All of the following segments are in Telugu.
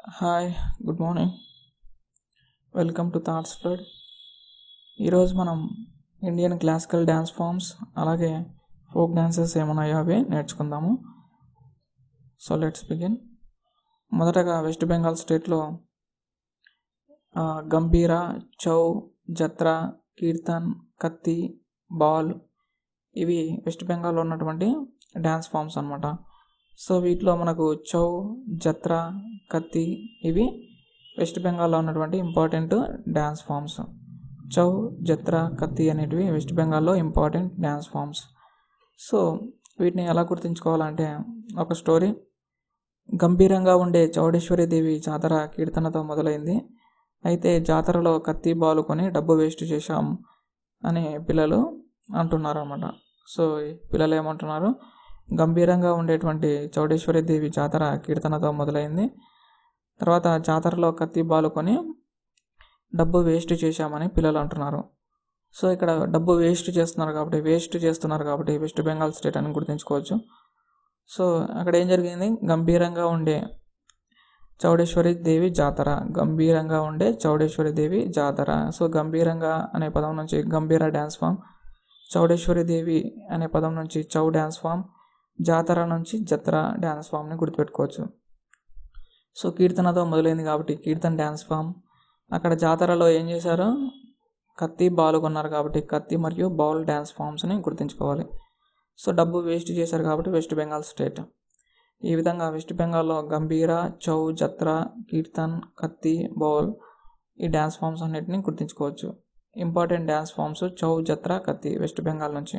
hi good morning welcome to Thoughts Flood ఈరోజు మనం ఇండియన్ క్లాసికల్ డ్యాన్స్ ఫామ్స్ అలాగే ఫోక్ డ్యాన్సెస్ ఏమన్నాయో అవి నేర్చుకుందాము సో లెట్స్ బిగిన్ మొదటగా వెస్ట్ బెంగాల్ స్టేట్లో గంభీరా చౌ జత్ర కీర్తన్ కత్తి బాల్ ఇవి వెస్ట్ బెంగాల్లో ఉన్నటువంటి డ్యాన్స్ ఫామ్స్ అనమాట సో వీటిలో మనకు చౌ జత్ర కత్తి ఇవి వెస్ట్ బెంగాల్లో ఉన్నటువంటి important dance forms Chhau Jatra Kathi అనేటివి వెస్ట్ బెంగాల్లో ఇంపార్టెంట్ డ్యాన్స్ ఫామ్స్ సో వీటిని ఎలా గుర్తుంచుకోవాలంటే ఒక స్టోరీ గంభీరంగా ఉండే చౌడేశ్వరి దేవి జాతర కీర్తనతో మొదలైంది అయితే జాతరలో కత్తి బాలు కొని డబ్బు వేస్ట్ చేశాం అని పిల్లలు అంటున్నారు అనమాట సో పిల్లలు ఏమంటున్నారు గంభీరంగా ఉండేటువంటి చౌడేశ్వరి దేవి జాతర కీర్తనతో మొదలైంది తర్వాత జాతరలో కత్తి బాలుకొని డబ్బు వేస్ట్ చేశామని పిల్లలు అంటున్నారు సో ఇక్కడ డబ్బు వేస్ట్ చేస్తున్నారు కాబట్టి వేస్ట్ చేస్తున్నారు కాబట్టి వెస్ట్ బెంగాల్ స్టేట్ అని గుర్తుంచుకోవచ్చు సో అక్కడ ఏం జరిగింది గంభీరంగా ఉండే చౌడేశ్వరి దేవి జాతర గంభీరంగా ఉండే చౌడేశ్వరి దేవి జాతర సో గంభీరంగా అనే పదం నుంచి గంభీర డ్యాన్స్ ఫామ్ చౌడేశ్వరి దేవి అనే పదం నుంచి చౌ డ్యాన్స్ ఫామ్ జాతర నుంచి జత్ర డ్యాన్స్ ఫామ్ని గుర్తుపెట్టుకోవచ్చు సో కీర్తనతో మొదలైంది కాబట్టి కీర్తన్ డ్యాన్స్ ఫామ్ అక్కడ జాతరలో ఏం చేశారు కత్తి బాల్ కొన్నారు కాబట్టి కత్తి మరియు బౌల్ డ్యాన్స్ ఫామ్స్ని గుర్తుంచుకోవాలి సో డబ్బు వేస్ట్ చేశారు కాబట్టి వెస్ట్ బెంగాల్ స్టేట్ ఈ విధంగా వెస్ట్ బెంగాల్లో గంభీర చౌ జత్ర కీర్తన్ కత్తి బౌల్ ఈ డ్యాన్స్ ఫామ్స్ అన్నిటిని గుర్తుంచుకోవచ్చు important dance forms Chhau Jatra కత్తి వెస్ట్ బెంగాల్ నుంచి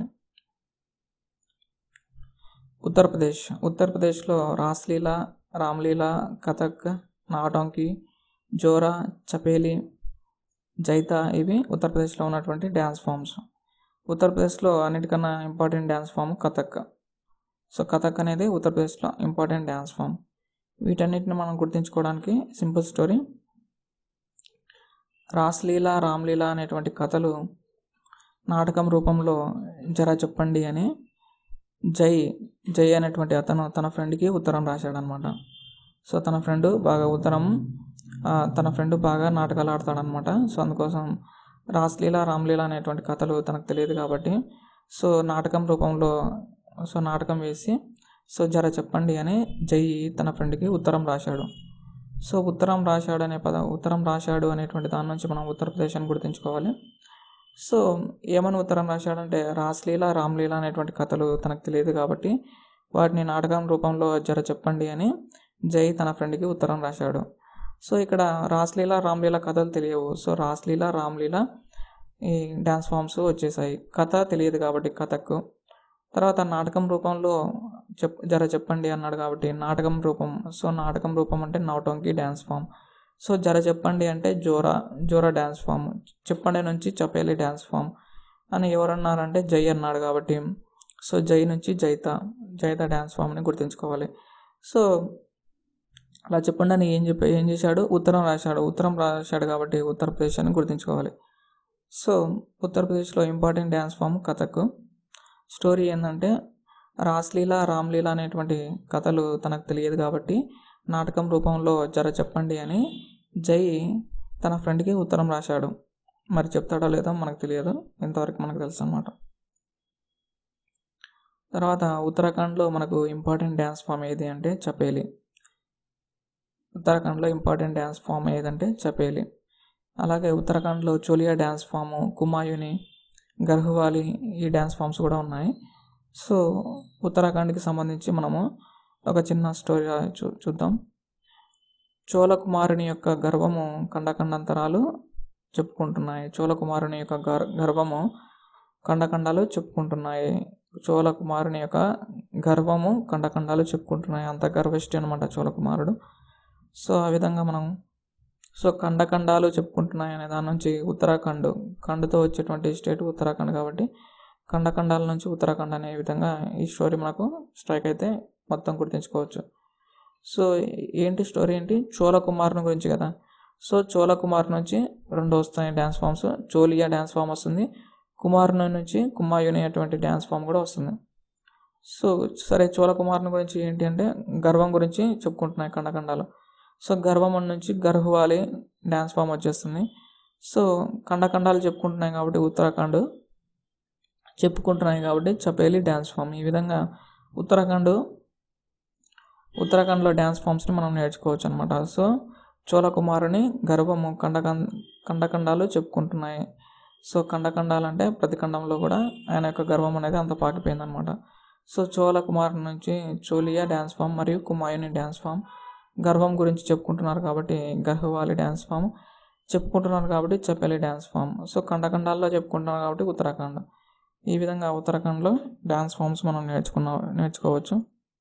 ఉత్తరప్రదేశ్ ఉత్తరప్రదేశ్లో రాస్లీల రామ్లీల కథక్ నాటంకి జోరా చపేలి జైతా ఇవి ఉత్తరప్రదేశ్లో ఉన్నటువంటి డ్యాన్స్ ఫామ్స్ ఉత్తరప్రదేశ్లో అన్నిటికన్నా important dance form Kathak so Kathak అనేది ఉత్తరప్రదేశ్లో ఇంపార్టెంట్ డ్యాన్స్ ఫామ్ వీటన్నిటిని మనం గుర్తుంచుకోవడానికి సింపుల్ స్టోరీ రాస్లీల రామ్లీల అనేటువంటి కథలు నాటకం రూపంలో జర చెప్పండి అని జై జై అనేటువంటి అతను తన ఫ్రెండ్కి ఉత్తరం రాశాడనమాట సో తన ఫ్రెండ్ బాగా ఉత్తరం తన ఫ్రెండ్ బాగా నాటకాలు ఆడతాడనమాట సో అందుకోసం రాస్లీల రామ్లీల అనేటువంటి కథలు తనకు తెలియదు కాబట్టి సో నాటకం రూపంలో సో నాటకం వేసి సో జర చెప్పండి అని జై తన ఫ్రెండ్కి ఉత్తరం రాశాడు సో ఉత్తరం రాశాడు అనే పద ఉత్తరం రాశాడు అనేటువంటి దాని నుంచి మనం ఉత్తరప్రదేశ్ అని గుర్తుంచుకోవాలి సో ఏమని ఉత్తరం రాశాడంటే రాస్లీల రామ్లీల అనేటువంటి కథలు తనకు తెలియదు కాబట్టి వాటిని నాటకం రూపంలో జర చెప్పండి అని జై తన ఫ్రెండ్కి ఉత్తరం రాశాడు సో ఇక్కడ రాస్లీల రామ్లీల కథలు తెలియవు సో రాస్లీల రామ్లీల ఈ డ్యాన్స్ ఫామ్స్ వచ్చేసాయి కథ తెలియదు కాబట్టి కథకు తర్వాత నాటకం రూపంలో చెప్ జర చెప్పండి అన్నాడు కాబట్టి నాటకం రూపం సో నాటకం రూపం అంటే నౌటంకి డ్యాన్స్ ఫామ్ సో జర చెప్పండి అంటే జోరా జోరా డ్యాన్స్ ఫామ్ చెప్పండి నుంచి చపేలి డ్యాన్స్ ఫామ్ అని ఎవరన్నారంటే జై అన్నాడు కాబట్టి సో జై నుంచి జైత జైత డ్యాన్స్ ఫామ్ని గుర్తుంచుకోవాలి సో అలా చెప్పండి అని ఏం చెప్పి ఏం చేశాడు ఉత్తరం రాశాడు ఉత్తరం రాశాడు కాబట్టి ఉత్తరప్రదేశ్ అని గుర్తుంచుకోవాలి సో ఉత్తరప్రదేశ్లో important dance form Kathak story ఏంటంటే రాస్లీల రామ్లీల అనేటువంటి కథలు తనకు తెలియదు కాబట్టి నాటకం రూపంలో జర చెప్పండి అని జై తన ఫ్రెండ్కి ఉత్తరం రాశాడు మరి చెప్తాడో లేదో మనకు తెలియదు ఇంతవరకు మనకు తెలుసు అనమాట తర్వాత ఉత్తరాఖండ్లో మనకు ఇంపార్టెంట్ డ్యాన్స్ ఫామ్ ఏది అంటే చపేలి ఉత్తరాఖండ్లో ఇంపార్టెంట్ డ్యాన్స్ ఫామ్ ఏదంటే చపేలి అలాగే ఉత్తరాఖండ్లో చోలియా డ్యాన్స్ ఫాము కుమాయుని గర్హవాలి ఈ డ్యాన్స్ ఫామ్స్ కూడా ఉన్నాయి సో ఉత్తరాఖండ్కి సంబంధించి మనము ఒక చిన్న స్టోరీ చూ చూద్దాం చోళకుమారుని యొక్క గర్వము ఖండఖండాంతరాలు చెప్పుకుంటున్నాయి చోళకుమారుని యొక్క గర్ గర్వము ఖండఖండాలు చెప్పుకుంటున్నాయి చోళకుమారుని యొక్క గర్వము ఖండఖండాలు చెప్పుకుంటున్నాయి అంత గర్విష్టి అనమాట చోళకుమారుడు సో ఆ విధంగా మనం సో ఖండఖండాలు చెప్పుకుంటున్నాయి అనే దాని నుంచి ఉత్తరాఖండ్ ఖండ్తో వచ్చేటువంటి స్టేట్ ఉత్తరాఖండ్ కాబట్టి ఖండఖండాల నుంచి ఉత్తరాఖండ్ అనే విధంగా ఈ స్టోరీ మనకు స్ట్రైక్ అయితే మొత్తం గుర్తుంచుకోవచ్చు సో ఏంటి స్టోరీ ఏంటి చోళకుమారుని గురించి కదా సో చోళకుమార్ నుంచి రెండు వస్తాయి dance forms Choliya dance form వస్తుంది కుమారుని నుంచి కుమాయుని అటువంటి డ్యాన్స్ ఫామ్ కూడా వస్తుంది సో సరే చోళకుమారుని గురించి ఏంటి అంటే గర్వం గురించి చెప్పుకుంటున్నాయి ఖండఖండాలు సో గర్వం నుంచి గర్హవాలి డ్యాన్స్ ఫామ్ వచ్చేస్తుంది సో ఖండఖండాలు చెప్పుకుంటున్నాయి కాబట్టి ఉత్తరాఖండ్ చెప్పుకుంటున్నాయి కాబట్టి చపేలి డ్యాన్స్ ఫామ్ ఈ విధంగా ఉత్తరాఖండ్ ఉత్తరాఖండ్లో డ్యాన్స్ ఫామ్స్ని మనం నేర్చుకోవచ్చు అనమాట సో చోళకుమారుని గర్భము ఖండఖండ ఖండఖండాలు చెప్పుకుంటున్నాయి సో ఖండఖండాలు అంటే ప్రతి ఖండంలో కూడా ఆయన యొక్క గర్వం అనేది అంత పాకిపోయింది అనమాట సో చోళ కుమార్ నుంచి చోలియా డ్యాన్స్ ఫామ్ మరియు కుమాయుని డ్యాన్స్ ఫామ్ గర్వం గురించి చెప్పుకుంటున్నారు కాబట్టి గర్హవాలి డ్యాన్స్ ఫామ్ చెప్పుకుంటున్నారు కాబట్టి చపేలి డ్యాన్స్ ఫామ్ సో ఖండఖండాల్లో చెప్పుకుంటున్నారు కాబట్టి ఉత్తరాఖండ్ ఈ విధంగా ఉత్తరాఖండ్లో డ్యాన్స్ ఫామ్స్ మనం నేర్చుకున్న నేర్చుకోవచ్చు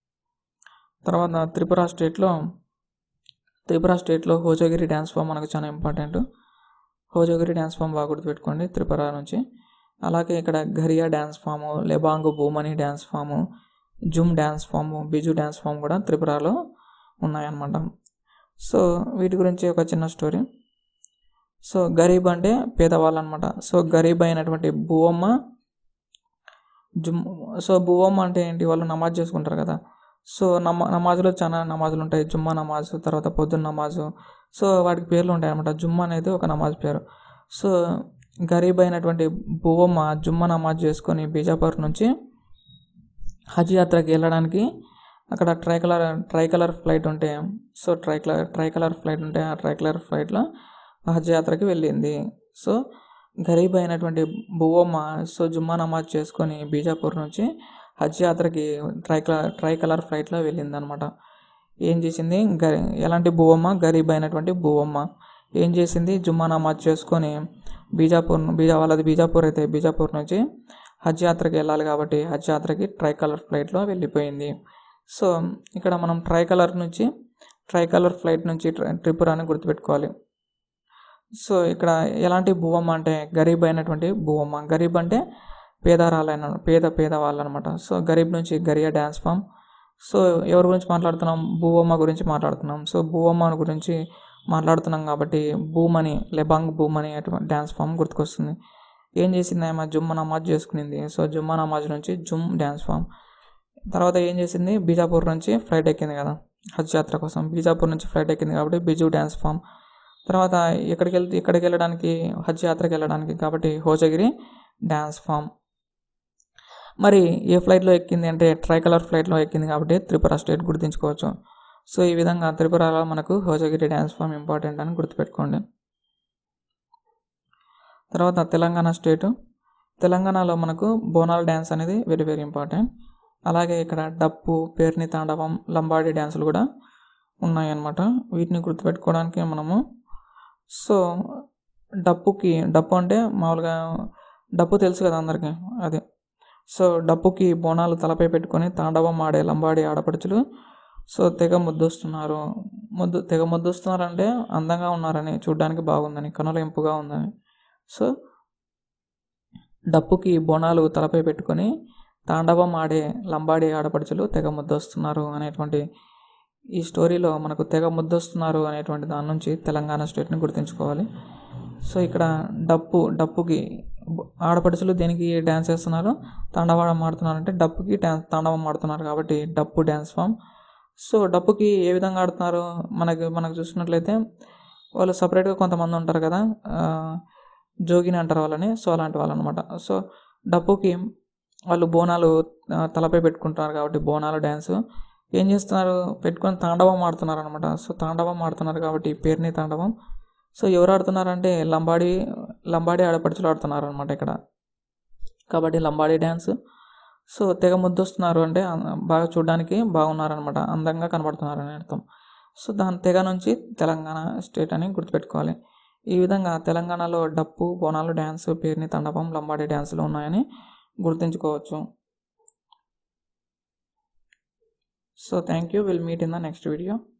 తర్వాత త్రిపుర స్టేట్లో త్రిపుర స్టేట్లో హోజగిరి డ్యాన్స్ ఫామ్ మనకు చాలా ఇంపార్టెంట్ హోజగిరి డ్యాన్స్ ఫామ్ బాగా గుర్తుపెట్టుకోండి త్రిపుర నుంచి అలాగే ఇక్కడ Garia dance form Lebang Boomani dance form Jhum dance form Bizu dance form కూడా త్రిపురలో ఉన్నాయన్నమాట సో వీటి గురించి ఒక చిన్న స్టోరీ సో గరీబ్ అంటే పేదవాళ్ళు అనమాట సో గరీబ్ అయినటువంటి భూవమ్మ జుమ్ సో భూవమ్మ అంటే ఏంటి వాళ్ళు నమాజ్ చేసుకుంటారు కదా సో నమా నమాజులో చాలా నమాజులు ఉంటాయి జుమ్మా నమాజ్ తర్వాత పొద్దున్న నమాజు సో వాటికి పేర్లు ఉంటాయి అనమాట జుమ్మా అనేది ఒక నమాజ్ పేరు సో గరీబ్ అయినటువంటి భూవమ్మ జుమ్మా నమాజ్ చేసుకొని బీజాపూర్ నుంచి హజ్ యాత్రకి వెళ్ళడానికి అక్కడ tricolour tricolour flight ఉంటే so tricolour tricolour flight ఉంటే ఆ ట్రై కలర్ ఫ్లైట్లో హజ్ యాత్రకి వెళ్ళింది సో గరీబ్ అయినటువంటి భూవమ్మ సో జుమ్మా నమాజ్ చేసుకొని బీజాపూర్ నుంచి హజ్ యాత్రకి ట్రై కలర్ ట్రై కలర్ ఫ్లైట్లో వెళ్ళింది అనమాట ఏం చేసింది గరి ఎలాంటి భూవమ్మ గరీబ్ అయినటువంటి భూవమ్మ ఏం చేసింది జుమ్మా నమాజ్ చేసుకొని బీజాపూర్ బీజా వాళ్ళది బీజాపూర్ అయితే బీజాపూర్ నుంచి హజ్ యాత్రకి వెళ్ళాలి కాబట్టి హజ్ యాత్రకి ట్రై కలర్ ఫ్లైట్లో వెళ్ళిపోయింది సో ఇక్కడ మనం ట్రై కలర్ నుంచి ట్రై కలర్ ఫ్లైట్ నుంచి ట్రిపుర అని గుర్తుపెట్టుకోవాలి సో ఇక్కడ ఎలాంటి భూవమ్మ అంటే గరీబ్ అయినటువంటి భూవమ్మ గరీబ్ అంటే పేదరాలైన పేద పేదవాళ్ళు అనమాట సో గరీబ్ నుంచి గరియా డ్యాన్స్ ఫామ్ సో ఎవరి గురించి మాట్లాడుతున్నాం భూవమ్మ గురించి మాట్లాడుతున్నాం సో భూవమ్మ గురించి మాట్లాడుతున్నాం కాబట్టి భూమని లెబాంగ్ భూమని అటువంటి డ్యాన్స్ ఫామ్ గుర్తుకొస్తుంది ఏం చేసింది ఆమె జుమ్మ నమాజ్ చేసుకునింది సో జుమ్మ నమాజ్ నుంచి జుమ్ డ్యాన్స్ ఫామ్ తర్వాత ఏం చేసింది బీజాపూర్ నుంచి ఫ్లైట్ ఎక్కింది కదా హజ్ యాత్ర కోసం బీజాపూర్ నుంచి ఫ్లైట్ ఎక్కింది కాబట్టి బిజు డ్యాన్స్ ఫామ్ తర్వాత ఎక్కడికి వెళ్తే ఎక్కడికి వెళ్ళడానికి హజ్ యాత్రకి వెళ్ళడానికి కాబట్టి హోజగిరి డ్యాన్స్ ఫామ్ మరి ఏ ఫ్లైట్లో ఎక్కింది అంటే ట్రై కలర్ ఫ్లైట్లో ఎక్కింది కాబట్టి త్రిపుర స్టేట్ గుర్తుంచుకోవచ్చు సో ఈ విధంగా త్రిపురలో మనకు హోజగిరి డ్యాన్స్ ఫామ్ ఇంపార్టెంట్ అని గుర్తుపెట్టుకోండి తర్వాత తెలంగాణ స్టేటు తెలంగాణలో మనకు బోనాల డ్యాన్స్ అనేది వెరీ వెరీ ఇంపార్టెంట్ అలాగే ఇక్కడ డప్పు పేర్ని తాండవం లంబాడి డ్యాన్సులు కూడా ఉన్నాయన్నమాట వీటిని గుర్తుపెట్టుకోవడానికి మనము సో డప్పుకి డప్పు అంటే మామూలుగా డప్పు తెలుసు కదా అందరికీ అది సో డప్పుకి బోనాలు తలపై పెట్టుకొని తాండవం ఆడే లంబాడి ఆడపడుచులు సో తెగ ముద్దొస్తున్నారు ముద్దు తెగ ముద్దొస్తున్నారంటే అందంగా ఉన్నారని చూడ్డానికి బాగుందని కనుల ఇంపుగా ఉందని సో డప్పుకి బోనాలు తలపై పెట్టుకొని తాండవం ఆడే లంబాడి ఆడపడుచులు తెగ ముద్దొస్తున్నారు అనేటువంటి ఈ స్టోరీలో మనకు తెగ ముద్దొస్తున్నారు అనేటువంటి దాని నుంచి తెలంగాణ స్టేట్ని గుర్తుంచుకోవాలి సో ఇక్కడ డప్పు డప్పుకి ఆడపడుచులు దేనికి డ్యాన్స్ చేస్తున్నారు తాండవం ఆడుతున్నారు అంటే డప్పుకి డ్యాన్స్ తాండవం ఆడుతున్నారు కాబట్టి డప్పు డ్యాన్స్ ఫామ్ సో డప్పుకి ఏ విధంగా ఆడుతున్నారు మనకి మనకు చూసినట్లయితే వాళ్ళు సపరేట్గా కొంతమంది ఉంటారు కదా జోగిని అంటారు వాళ్ళని సో అలాంటి వాళ్ళు అనమాట సో డప్పుకి వాళ్ళు బోనాలు తలపై పెట్టుకుంటున్నారు కాబట్టి బోనాలు డ్యాన్స్ ఏం చేస్తున్నారు పెట్టుకొని తాండవం ఆడుతున్నారు అనమాట సో తాండవం ఆడుతున్నారు కాబట్టి పేరుని తాండవం సో ఎవరు ఆడుతున్నారంటే లంబాడి లంబాడి ఆడపడుచులు ఆడుతున్నారు అనమాట ఇక్కడ కాబట్టి లంబాడి డ్యాన్స్ సో తెగ ముద్దొస్తున్నారు అంటే బాగా చూడడానికి బాగున్నారనమాట అందంగా కనబడుతున్నారు అని అర్థం సో దాని తెగ నుంచి తెలంగాణ స్టేట్ అని గుర్తుపెట్టుకోవాలి ఈ విధంగా తెలంగాణలో డప్పు బోనాలు డ్యాన్స్ పేరుని తండపం లంబాడి డ్యాన్సులు ఉన్నాయని గుర్తుంచుకోవచ్చు so thank you will meet in the next video